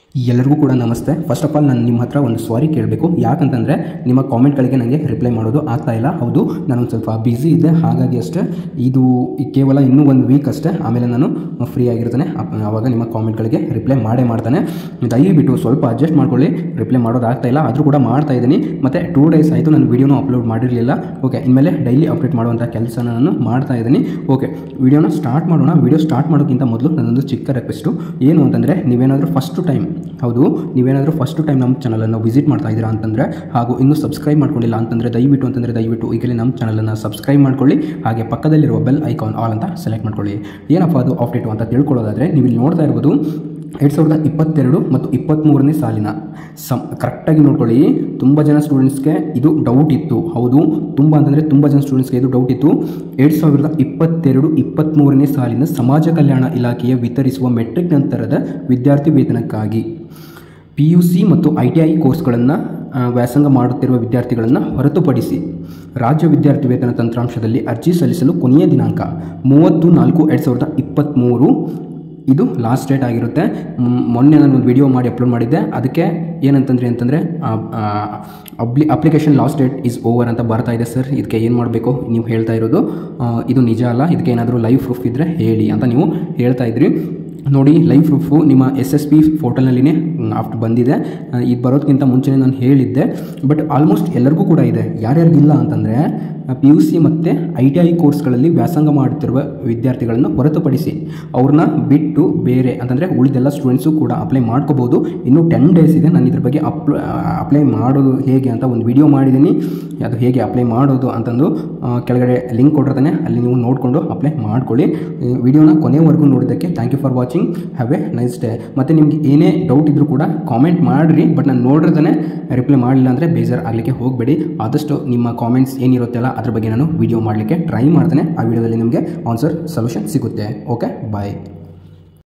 ಎಲ್ಲರಿಗೂ ಕೂಡ ನಮಸ್ತೆ ಫಸ್ಟ್ ಆಫ್ ಆಲ್ ನಾನು ನಿಮ್ಮ ಹತ್ರ ಒಂದು ಸಾರಿ ಕೇಳಬೇಕು ಯಾಕಂತಂದರೆ ನಿಮ್ಮ ಕಾಮೆಂಟ್ಗಳಿಗೆ ನನಗೆ ರಿಪ್ಲೈ ಮಾಡೋದು ಆಗ್ತಾ ಇಲ್ಲ ಹೌದು ನಾನು ಒಂದು ಸ್ವಲ್ಪ ಬ್ಯುಸಿ ಇದ್ದೆ ಹಾಗಾಗಿ ಅಷ್ಟೇ ಇದು ಕೇವಲ ಇನ್ನೂ ಒಂದು ವೀಕ್ ಅಷ್ಟೇ ಆಮೇಲೆ ನಾನು ಫ್ರೀ ಆಗಿರ್ತೇನೆ ಅಪ್- ಆವಾಗ ನಿಮ್ಮ ಕಾಮೆಂಟ್ಗಳಿಗೆ ರಿಪ್ಲೈ ಮಾಡೇ ಮಾಡ್ತಾನೆ ದಯವಿಟ್ಟು ಸ್ವಲ್ಪ ಅಡ್ಜಸ್ಟ್ ಮಾಡ್ಕೊಳ್ಳಿ ರಿಪ್ಲೈ ಮಾಡೋದು ಆಗ್ತಾ ಇಲ್ಲ ಆದರೂ ಕೂಡ ಮಾಡ್ತಾ ಇದ್ದೀನಿ ಮತ್ತು ಟೂ ಡೇಸ್ ಆಯಿತು ನಾನು ವೀಡಿಯೋನೂ ಅಪ್ಲೋಡ್ ಮಾಡಿರಲಿಲ್ಲ ಓಕೆ ಇನ್ಮೇಲೆ ಡೈಲಿ ಅಪ್ಡೇಟ್ ಮಾಡುವಂಥ ಕೆಲಸನ ನಾನು ಮಾಡ್ತಾ ಇದ್ದೀನಿ ಓಕೆ ವಿಡಿಯೋನ ಸ್ಟಾರ್ಟ್ ಮಾಡೋಣ ವಿಡಿಯೋ ಸ್ಟಾರ್ಟ್ ಮಾಡೋಕ್ಕಿಂತ ಮೊದಲು ನನ್ನೊಂದು ಚಿಕ್ಕ ರಿಕ್ವೆಸ್ಟು ಏನು ಅಂತಂದರೆ ನೀವೇನಾದರೂ ಫಸ್ಟು ಟೈಮ್ ಹೌದು ನೀವೇನಾದರೂ ಫಸ್ಟ್ ಟೈಮ್ ನಮ್ಮ ಚಾನಲನ್ನು ವಿಸಿಟ್ ಮಾಡ್ತಾ ಇದ್ದೀರಾ ಅಂತಂದರೆ ಹಾಗೂ ಇನ್ನೂ ಸಬ್ಸ್ಕ್ರೈಬ್ ಮಾಡ್ಕೊಂಡಿಲ್ಲ ಅಂತಂದರೆ ದಯವಿಟ್ಟು ಅಂತಂದರೆ ದಯವಿಟ್ಟು ಈಗಲೇ ನಮ್ಮ ಚಾನಲನ್ನು ಸಬ್ಸ್ಕ್ರೈಬ್ ಮಾಡ್ಕೊಳ್ಳಿ ಹಾಗೆ ಪಕ್ಕದಲ್ಲಿರುವ ಬೆಲ್ ಐಕಾನ್ ಆಲ್ ಅಂತ ಸೆಲೆಕ್ಟ್ ಮಾಡ್ಕೊಳ್ಳಿ ಏನಪ್ಪ ಅದು ಅಪ್ಡೇಟು ಅಂತ ತಿಳ್ಕೊಳ್ಳೋದಾದರೆ ನೀವು ಇಲ್ಲಿ ನೋಡ್ತಾ ಇರ್ಬೋದು ಎರಡು ಸಾವಿರದ ಇಪ್ಪತ್ತೆರಡು ಮತ್ತು ಇಪ್ಪತ್ತ್ಮೂರನೇ ಸಾಲಿನ ಸಮ್ ಕರೆಕ್ಟಾಗಿ ನೋಡ್ಕೊಳ್ಳಿ ತುಂಬ ಜನ ಸ್ಟೂಡೆಂಟ್ಸ್ಗೆ ಇದು ಡೌಟ್ ಇತ್ತು ಹೌದು ತುಂಬ ಅಂತಂದರೆ ತುಂಬ ಜನ ಸ್ಟೂಡೆಂಟ್ಸ್ಗೆ ಇದು ಡೌಟ್ ಇತ್ತು ಎರಡು ಸಾವಿರದ ಇಪ್ಪತ್ತೆರಡು ಇಪ್ಪತ್ತ್ಮೂರನೇ ಸಾಲಿನ ಸಮಾಜ ಕಲ್ಯಾಣ ಇಲಾಖೆಯ ವಿತರಿಸುವ ಮೆಟ್ರಿಕ್ ನಂತರದ ವಿದ್ಯಾರ್ಥಿ ವೇತನಕ್ಕಾಗಿ ಪಿ ಯು ಸಿ ಮತ್ತು ಐ ಟಿ ಐ ಕೋರ್ಸ್ಗಳನ್ನು ವ್ಯಾಸಂಗ ಮಾಡುತ್ತಿರುವ ವಿದ್ಯಾರ್ಥಿಗಳನ್ನು ಹೊರತುಪಡಿಸಿ ರಾಜ್ಯ ವಿದ್ಯಾರ್ಥಿ ವೇತನ ತಂತ್ರಾಂಶದಲ್ಲಿ ಅರ್ಜಿ ಸಲ್ಲಿಸಲು ಕೊನೆಯ ದಿನಾಂಕ ಮೂವತ್ತು ನಾಲ್ಕು ಎರಡು ಸಾವಿರದ ಇಪ್ಪತ್ತ್ಮೂರು ಇದು ಲಾಸ್ಟ್ ಡೇಟ್ ಆಗಿರುತ್ತೆ ಮ್- ಮೊನ್ನೆ ನಾನು ಒಂದು ವಿಡಿಯೋ ಮಾಡಿ ಅಪ್ಲೋಡ್ ಮಾಡಿದ್ದೆ ಅದಕ್ಕೆ ಏನಂತಂದ್ರೆ ಅಂತಂದರೆ ಅಪ್ಲಿ application last date is over ಅಂತ ಬರ್ತಾ ಇದೆ ಸರ್ ಇದಕ್ಕೆ ಏನು ಮಾಡಬೇಕು ನೀವು ಹೇಳ್ತಾ ಇರೋದು ಆ, ಇದು ನಿಜ ಅಲ್ಲ ಇದಕ್ಕೆ ಏನಾದರೂ ಲೈವ್ ಪ್ರೂಫ್ ಇದ್ದರೆ ಹೇಳಿ ಅಂತ ನೀವು ಹೇಳ್ತಾ ಇದ್ರಿ ನೋಡಿ ಲೈವ್ ಪ್ರೂಫು ನಿಮ್ಮ ಎಸ್ ಎಸ್ ಪಿ ಪೋರ್ಟಲ್ನಲ್ಲಿನೇ ಆಫ್ಟರ್ ಬಂದಿದೆ ಆ, ಇದು ಬರೋದಕ್ಕಿಂತ ಮುಂಚೆನೇ ನಾನು ಹೇಳಿದ್ದೆ ಬಟ್ ಆಲ್ಮೋಸ್ಟ್ ಎಲ್ಲರಿಗೂ ಕೂಡ ಇದೆ ಯಾರ್ಯಾರಿಗಿಲ್ಲ ಅಂತಂದರೆ ಪಿ ಯು ಸಿ ಮತ್ತು ಐ ಟಿ ಐ ಕೋರ್ಸ್ಗಳಲ್ಲಿ ವ್ಯಾಸಂಗ ಮಾಡುತ್ತಿರುವ ವಿದ್ಯಾರ್ಥಿಗಳನ್ನು ಹೊರತುಪಡಿಸಿ ಅವ್ರನ್ನ ಬಿಟ್ಟು ಬೇರೆ ಅಂತಂದರೆ ಉಳಿದೆಲ್ಲ ಸ್ಟೂಡೆಂಟ್ಸು ಕೂಡ ಅಪ್ಲೈ ಮಾಡ್ಕೋಬೋದು ಇನ್ನೂ ಟೆನ್ ಡೇಸ್ ಇದೆ ನಾನು ಇದ್ರ ಬಗ್ಗೆ ಅಪ್ಲ ಅಪ್ಲೈ ಮಾಡೋದು ಹೇಗೆ ಅಂತ ಒಂದು ವಿಡಿಯೋ ಮಾಡಿದ್ದೀನಿ ಅದು ಹೇಗೆ ಅಪ್ಲೈ ಮಾಡೋದು ಅಂತಂದು ಆ, ಕೆಳಗಡೆ ಲಿಂಕ್ ಕೊಟ್ಟಿರ್ತಾನೆ ಅಲ್ಲಿ ನೀವು ನೋಡಿಕೊಂಡು ಅಪ್ಲೈ ಮಾಡ್ಕೊಳ್ಳಿ ಈ ವಿಡಿಯೋನ ಕೊನೆವರೆಗೂ ನೋಡಿದ್ದಕ್ಕೆ thank you for watching have a nice day ಮತ್ತು ನಿಮ್ಗೆ ಏನೇ ಡೌಟ್ ಇದ್ದರೂ ಕೂಡ ಕಾಮೆಂಟ್ ಮಾಡಿರಿ ಬಟ್ ನಾನು ನೋಡಿರ್ತಾನೆ ರಿಪ್ಲೈ ಮಾಡಲಿಲ್ಲ ಅಂದರೆ ಬೇಜಾರು ಆಗಲಿಕ್ಕೆ ಹೋಗಬೇಡಿ ಆದಷ್ಟು ನಿಮ್ಮ ಕಾಮೆಂಟ್ಸ್ ಏನಿರುತ್ತಲ್ಲ ಅದ್ರ ಬಗ್ಗೆ ನಾನು ವಿಡಿಯೋ ಮಾಡಲಿಕ್ಕೆ ಟ್ರೈ ಮಾಡ್ತೇನೆ ಆ ವಿಡಿಯೋದಲ್ಲಿ ನಿಮಗೆ ಆನ್ಸರ್ ಸೊಲ್ಯೂಷನ್ ಸಿಗುತ್ತೆ ಓಕೆ ಬಾಯ್